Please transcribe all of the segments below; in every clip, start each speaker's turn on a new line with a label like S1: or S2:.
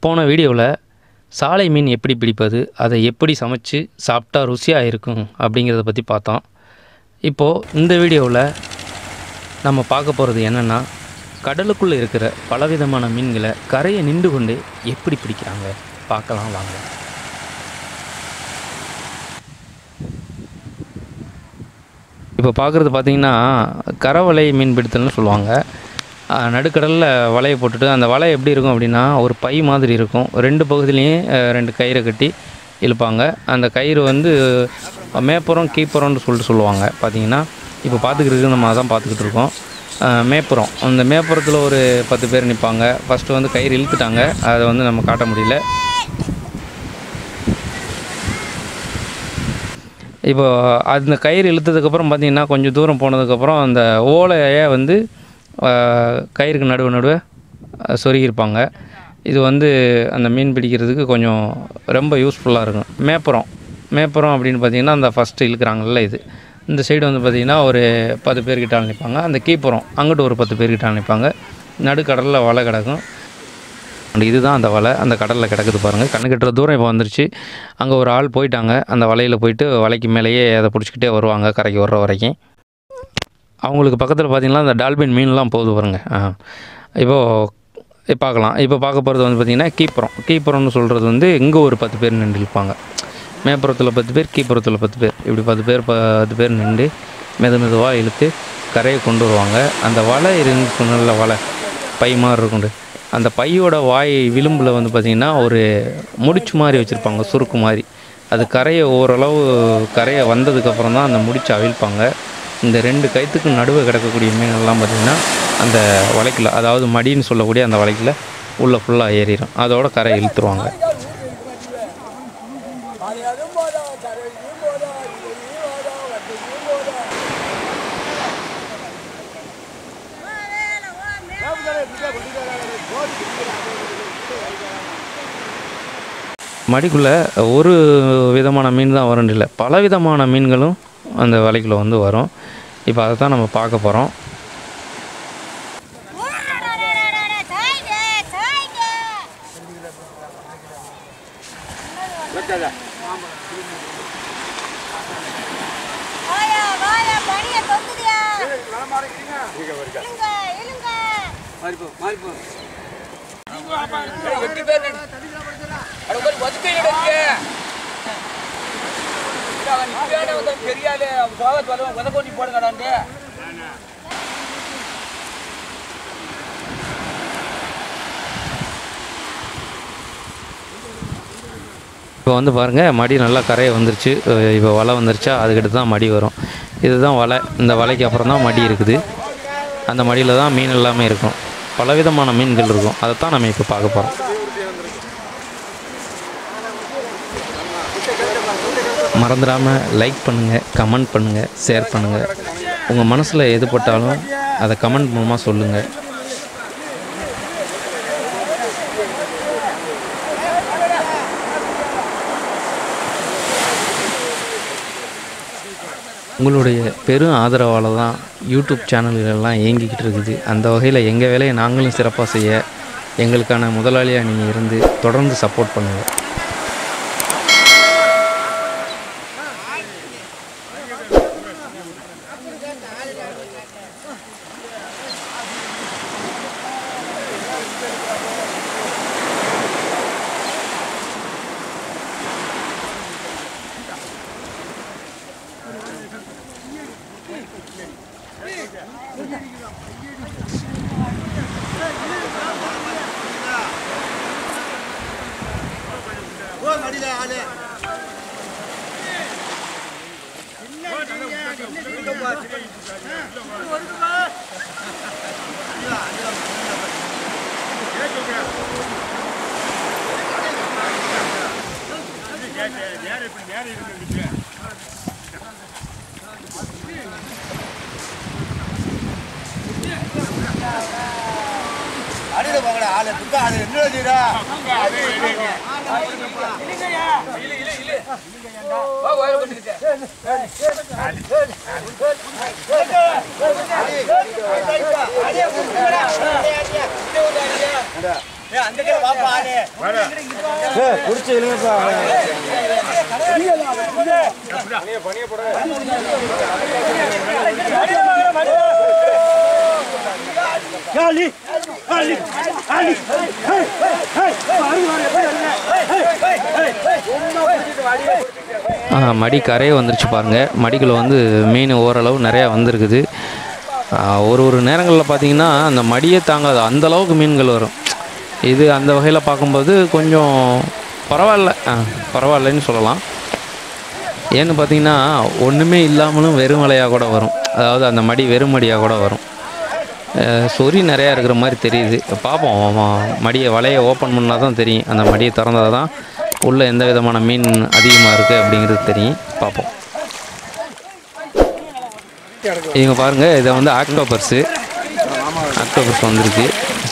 S1: போன வீடியோவில் சாலை மீன் எப்படி பிடிப்பது அதை எப்படி சமைச்சு சாப்பிட்டா ருசியாக இருக்கும் அப்படிங்கிறத பற்றி பார்த்தோம் இப்போது இந்த வீடியோவில் நம்ம பார்க்க போகிறது என்னென்னா கடலுக்குள்ளே இருக்கிற பலவிதமான மீன்களை கரையை நின்று கொண்டு எப்படி பிடிக்கிறாங்க பார்க்கலாம் வாங்க இப்போ பார்க்குறது பார்த்தீங்கன்னா கரவலை மீன் பிடித்தல்னு சொல்லுவாங்க அஹ் நடுக்கடலில் வலையை போட்டுட்டு அந்த வலை எப்படி இருக்கும் அப்படின்னா ஒரு பை மாதிரி இருக்கும் ரெண்டு பகுதியிலையும் அஹ், ரெண்டு கயிறை கட்டி இழுப்பாங்க அந்த கயிறு வந்து மேப்புறம் கீப்புறம்னு சொல்லிட்டு சொல்லுவாங்க பார்த்தீங்கன்னா இப்போ பார்த்துக்கிட்டு நம்ம அதான் பார்த்துக்கிட்டு இருக்கோம் அஹ், மேப்புறம் அந்த மேப்புறத்தில் ஒரு பத்து பேர் நிற்பாங்க ஃபஸ்ட்டு வந்து கயிறு இழுத்துட்டாங்க அதை வந்து நம்ம காட்ட முடியல இப்போ அந்த கயிறு இழுத்ததுக்கப்புறம் பார்த்தீங்கன்னா கொஞ்சம் தூரம் போனதுக்கப்புறம் அந்த ஓலையை வந்து ஆஹ், கயிறுக்கு நடுவு நடுவே ஆஹ், சொருகியிருப்பாங்க இது வந்து அந்த மீன் பிடிக்கிறதுக்கு கொஞ்சம் ரொம்ப யூஸ்ஃபுல்லாக இருக்கும் மேப்புறம் மேப்புறம் அப்படின்னு பார்த்தீங்கன்னா அந்த ஃபஸ்ட்டு இழுக்கிறாங்கல்ல இது இந்த சைடு வந்து பார்த்திங்கன்னா ஒரு பத்து பேர்கிட்ட நிற்பாங்க அந்த கீப்புறம் அங்கிட்டு ஒரு பத்து பேர்கிட்ட நிற்பாங்க நடுக்கடலில் வலை கிடக்கும் அந்த இதுதான் அந்த வலை அந்த கடலில் கிடக்குது பாருங்கள் கண்ணு கட்டுற தூரம் இப்போ வந்துருச்சு அங்கே ஒரு ஆள் போயிட்டாங்க அந்த வலையில் போயிட்டு வலைக்கு மேலேயே அதை பிடிச்சிக்கிட்டே வருவாங்க கரைக்கு வர்ற வரைக்கும் அவங்களுக்கு பக்கத்தில் பார்த்தீங்கன்னா அந்த டால்பின் மீன்லாம் போகுது பாருங்க ஆ இப்போது பார்க்கலாம் இப்போ பார்க்க போகிறது வந்து பார்த்திங்கன்னா கீப்புறம் கீப்புறம்னு சொல்கிறது வந்து இங்கே ஒரு பத்து பேர் நின்று இருப்பாங்க மேப்புறத்தில் பத்து பேர் கீப்புறத்தில் பத்து பேர் இப்படி பத்து பேர் பத்து பேர் நின்று மெது மெதுவாக இழுத்து கரையை கொண்டு வருவாங்க அந்த வலை இருந்து சொன்னல வலை பை மாதிரி இருக்குண்டு அந்த பையோட வாய் விளிம்பில் வந்து பார்த்திங்கன்னா ஒரு முடிச்சு மாதிரி வச்சுருப்பாங்க சுருக்கு மாதிரி அது கரையை ஓரளவு கரையை வந்ததுக்கப்புறம் தான் அந்த முடிச்சு அவிழ்ப்பாங்க இந்த ரெண்டு கயிற்றுக்கு நடுவே கிடக்கக்கூடிய மீனெல்லாம் பார்த்திங்கன்னா அந்த வலைக்குள்ள அதாவது மடின்னு சொல்லக்கூடிய அந்த வலைக்குள்ள உள்ளே ஃபுல்லாக ஏறிடும் அதோட கரை இழுத்துருவாங்க மடிக்குள்ளே ஒரு விதமான மீன் தான் வரும் இல்லை பல விதமான மீன்களும் அந்த வலைக்குள்ளே வந்து வரும் இப்போ அதை தான் நம்ம பார்க்க போகிறோம்
S2: வாயா வாயா பனிய தொங்குதியா இழுங்க இழுங்க
S3: தெரியாது உதவி போடுங்கடான்ட்டு
S1: இப்போ வந்து பாருங்கள் மடி நல்லா கரையை வந்துருச்சு அஹ் இப்போ வலை வந்துருச்சா அதுக்கிட்ட தான் மடி வரும் இதுதான் வலை இந்த வலைக்கு அப்புறம் தான் மடி இருக்குது அந்த மடியில் தான் மீன் எல்லாமே இருக்கும் பலவிதமான மீன்கள் இருக்கும் அதை தான் நம்ம இப்போ பார்க்க போகிறோம் மறந்துடாமல் லைக் பண்ணுங்கள் கமெண்ட் பண்ணுங்கள் ஷேர் பண்ணுங்கள் உங்கள் மனசில் எது பட்டாலும் அதை கமெண்ட் மூலமாக சொல்லுங்கள் உங்களுடைய பெரும் ஆதரவால் தான் யூடியூப் சேனல்களெல்லாம் இயங்கிக்கிட்டு இருக்குது அந்த வகையில் எங்கள் வேலையை நாங்களும் சிறப்பாக செய்ய எங்களுக்கான முதலாளியாக நீங்கள் இருந்து தொடர்ந்து சப்போர்ட் பண்ணுங்கள்
S4: அடியில போங்கடா ஆளு துக்கா அது என்ன செய்யறா
S3: அந்த கை வாப்பா ஆளு
S1: ஆ, மடி கரையே வந்துருச்சு பாருங்கள் மடிக்குள்ள வந்து மீன் ஓரளவு நிறையா வந்திருக்குது ஆ, ஒரு ஒரு நேரங்களில் பார்த்தீங்கன்னா அந்த மடியே தாங்காது அந்த அளவுக்கு மீன்கள் வரும் இது அந்த வகையில் பார்க்கும்போது கொஞ்சம் பரவாயில்ல ஆ, பரவாயில்லைன்னு சொல்லலாம் ஏன்னு பார்த்தீங்கன்னா ஒன்றுமே இல்லாமலும் வெறும் வலையாக கூட வரும் அதாவது அந்த மடி வெறும் மடியாக கூட வரும் அஹ் சொறி நிறையா இருக்கிற மாதிரி தெரியுது பார்ப்போம் ஆமாம் மடியை வலையை ஓப்பன் பண்ணால் தான் தெரியும் அந்த மடியை திறந்தால் தான் உள்ளே எந்த விதமான மீன் அதிகமாக இருக்குது அப்படிங்கிறது தெரியும் பார்ப்போம் இவங்க பாருங்கள் இதை வந்து ஆக்டோபர்ஸு ஆக்டோபர்ஸ் வந்திருக்கு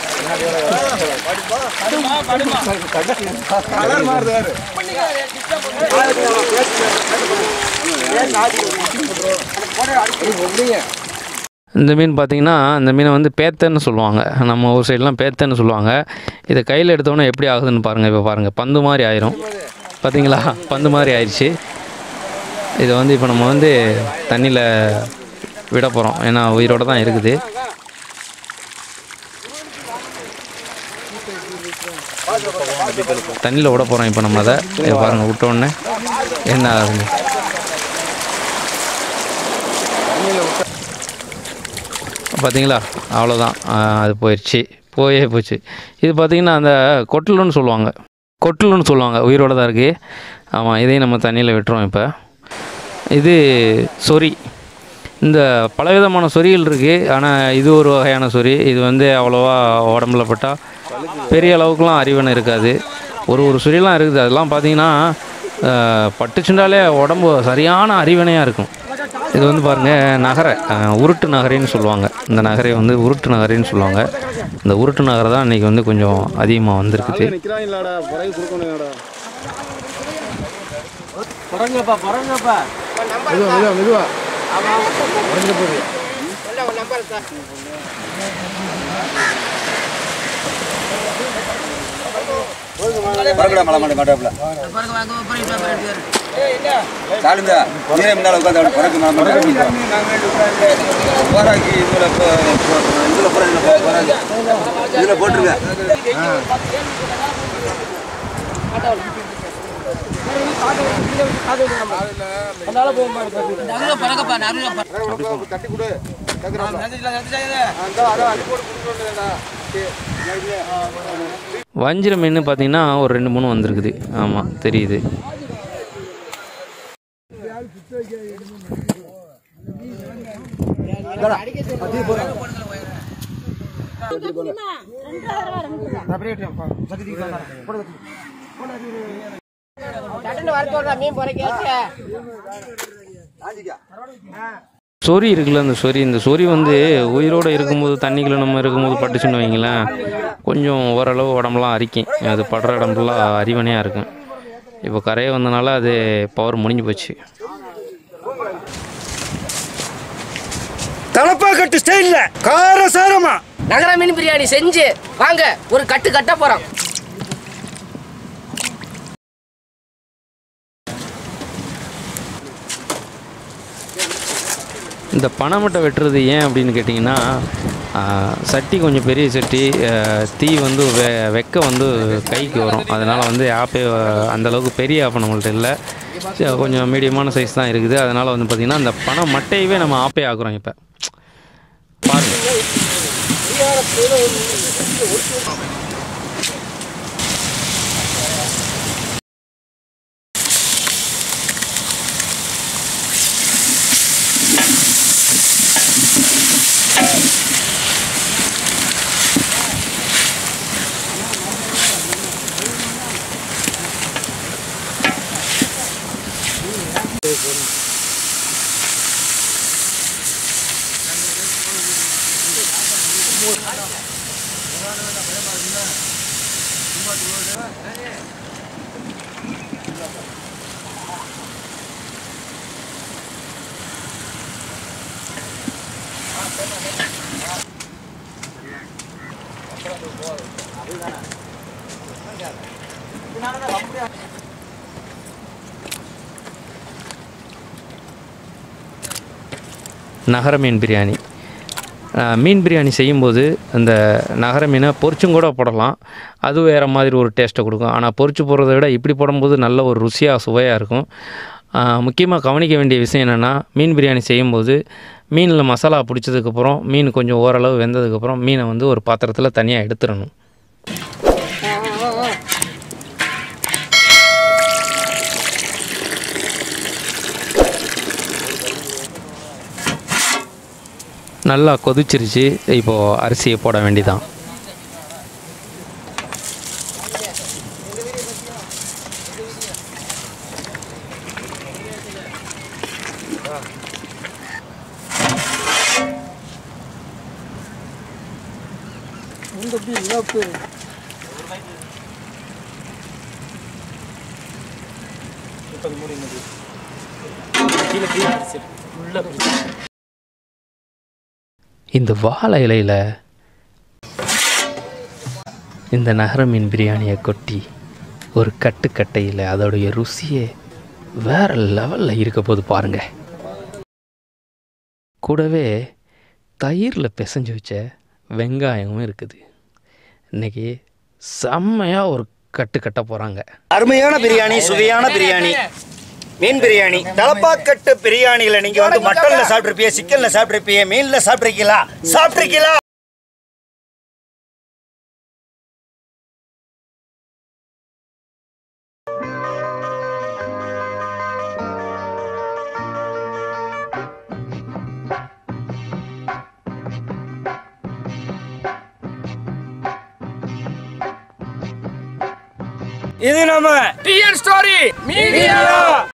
S1: இந்த மீன் பார்த்தீங்கன்னா இந்த மீனை வந்து பேத்தன்னு சொல்லுவாங்க நம்ம ஊர் சைட்லாம் பேத்தன்னு சொல்லுவாங்க இதை கையில் எடுத்தோன்னே எப்படி ஆகுதுன்னு பாருங்கள் இப்போ பாருங்கள் பந்து மாதிரி ஆயிரும் பார்த்தீங்களா பந்து மாதிரி ஆயிடுச்சு இதை வந்து இப்போ நம்ம வந்து தண்ணியில் விட போகிறோம் ஏன்னா உயிரோட தான் இருக்குது தண்ணியில் விட போகிறோம் இப்போ நம்ம அதை இதை பாருங்கள் விட்ட உடனே என்ன ஆகுதுங்க பார்த்தீங்களா அவ்வளோதான் அது போயிடுச்சு போயே போச்சு இது பார்த்தீங்கன்னா அந்த கொட்டலுன்னு சொல்லுவாங்க கொட்டலுன்னு சொல்லுவாங்க உயிரோட தான் இருக்குது ஆமாம் இதையும் நம்ம தண்ணியில் விட்டுறோம் இப்போ இது சொறி இந்த பலவிதமான சொறிகள் இருக்குது ஆனால் இது ஒரு வகையான சொறி இது வந்து அவ்வளோவா உடம்புல பட்டால் பெரிய அளவுக்குலாம் அறிவனை இருக்காது ஒரு ஒரு சொறியெல்லாம் இருக்குது அதெல்லாம் பார்த்தீங்கன்னா அஹ், பட்டுச்சுண்டாலே உடம்பு சரியான அறிவனையாக இருக்கும் இது வந்து பாருங்கள் நகரை அஹ், உருட்டு நகரைன்னு சொல்லுவாங்க இந்த நகரை வந்து உருட்டு நகரைன்னு சொல்லுவாங்க இந்த உருட்டு நகரை தான் இன்றைக்கி வந்து கொஞ்சம் அதிகமாக வந்திருக்குது
S3: பரங்கப்பா பரங்கப்பா
S4: பறக்கடா மலை மாட்டே மாட்டாப்புல சாலுங்க நீரே முன்னால உட்காந்து அப்படி பறக்க மலை மாட்டே போராக்கி இதுல போ- போ- இதுல போற இதுல போ- போறாங்க இதுல போட்டுருங்க
S1: வஞ்சிர மீன் பார்த்தீங்கன்னா ஒரு ரெண்டு மூணு வந்திருக்குது ஆமாம் தெரியுது சொறி இருக்குல்ல அந்த சொறி இந்த சொறி வந்து உயிரோடு இருக்கும்போது தண்ணிக்குள்ள நம்ம இருக்கும்போது பட்டுச்சுன்னு வைங்களேன் கொஞ்சம் ஓரளவு உடம்புலாம் அரிக்கும் அது படுற இடம்புலாம் அறிவனையாக இருக்கும் இப்போ கரையை வந்தனால அது பவர் முடிஞ்சு போச்சு
S5: தலப்பாக்கட்டு ஸ்டைல்ல காரசாரமா
S6: நகர மீன் பிரியாணி செஞ்சு வாங்க ஒரு கட்டு கட்ட போறோம்
S1: இந்த பனைமட்டை வெட்டுறது ஏன் அப்படின்னு கேட்டிங்கன்னா ஆ, சட்டி கொஞ்சம் பெரிய சட்டி ஆ, தீ வந்து வெ வெக்க வந்து கைக்கு வரும் அதனால் வந்து ஆப்பே அந்த அளவுக்கு பெரிய ஆப்பை நம்மள்ட்ட இல்லை சரி, கொஞ்சம் மீடியமான சைஸ் தான் இருக்குது அதனால் வந்து பார்த்திங்கன்னா அந்த பனை மட்டையவே நம்ம ஆப்பே ஆக்குறோம் இப்போ பாருங்கள் நகர மீன் பிரியாணி அஹ், மீன் பிரியாணி செய்யும்போது அந்த நகர மீனை பொரிச்சும் கூட போடலாம் அது வேறு மாதிரி ஒரு டேஸ்ட்டை கொடுக்கும் ஆனால் பொரிச்சு போடுறத விட இப்படி போடும்போது நல்ல ஒரு ருசியாக சுவையாக இருக்கும் முக்கியமாக கவனிக்க வேண்டிய விஷயம் என்னென்னா மீன் பிரியாணி செய்யும்போது மீனில் மசாலா பிடிச்சதுக்கப்புறம் மீன் கொஞ்சம் ஓரளவு வெந்ததுக்கப்புறம் மீனை வந்து ஒரு பாத்திரத்தில் தனியாக எடுத்துடணும் நல்லா கொதிச்சிருச்சு இப்போது அரிசியை போட வேண்டிதான் இந்த வாழை இலையில் இந்த நகர மீன் பிரியாணியை கொட்டி ஒரு கட்டு கட்டையில் அதோடைய ருசியே வேற லெவலில் இருக்க போது பாருங்க கூடவே தயிரில் பிசைஞ்சு வச்ச வெங்காயமும் இருக்குது இன்னைக்கு செம்மையாக ஒரு கட்டு கட்ட போகிறாங்க
S5: அருமையான பிரியாணி சுவையான பிரியாணி மீன் பிரியாணி தலப்பாக்கட்டு பிரியாணியில நீங்க வந்து மட்டன்ல சாப்பிட்டிருப்பீங்க சிக்கன்ல சாப்பிட்டிருப்பீங்க மீன்ல சாப்பிட்டிருக்கீங்களா சாப்பிட்டிருக்கீங்களா இது நம்ம
S6: டிஎன் ஸ்டோரி மீடியா